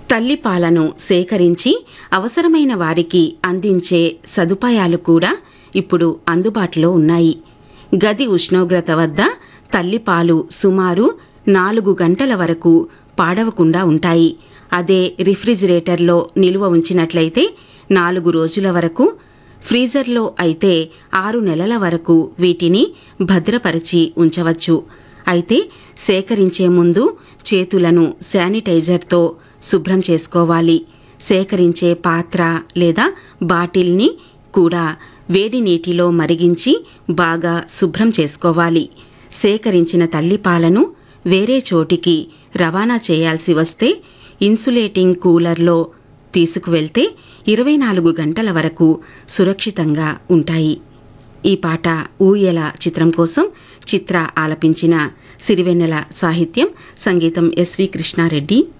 తల్లిపాలను సేకరించి అవసరమైన వారికి అందించే సదుపాయాలు కూడా ఇప్పుడు అందుబాటులో ఉన్నాయి గది ఉష్ణోగ్రత వద్ద తల్లిపాలు సుమారు నాలుగు గంటల వరకు పాడవకుండా ఉంటాయి అదే రిఫ్రిజిరేటర్లో నిలువ ఉంచినట్లయితే నాలుగు రోజుల వరకు ఫ్రీజర్లో అయితే ఆరు నెలల వరకు వీటిని భద్రపరిచి ఉంచవచ్చు అయితే సేకరించే ముందు చేతులను శానిటైజర్తో శుభ్రం చేసుకోవాలి సేకరించే పాత్ర లేదా బాటిల్ని కూడా వేడి నీటిలో మరిగించి బాగా శుభ్రం చేసుకోవాలి సేకరించిన తల్లిపాలను వేరే చోటికి రవాణా చేయాల్సి వస్తే ఇన్సులేటింగ్ కూలర్లో తీసుకువెళ్తే ఇరవై నాలుగు గంటల వరకు సురక్షితంగా ఉంటాయి ఈ పాట ఊయల చిత్రం కోసం చిత్ర ఆలపించిన సిరివెన్నెల సాహిత్యం సంగీతం ఎస్వి కృష్ణారెడ్డి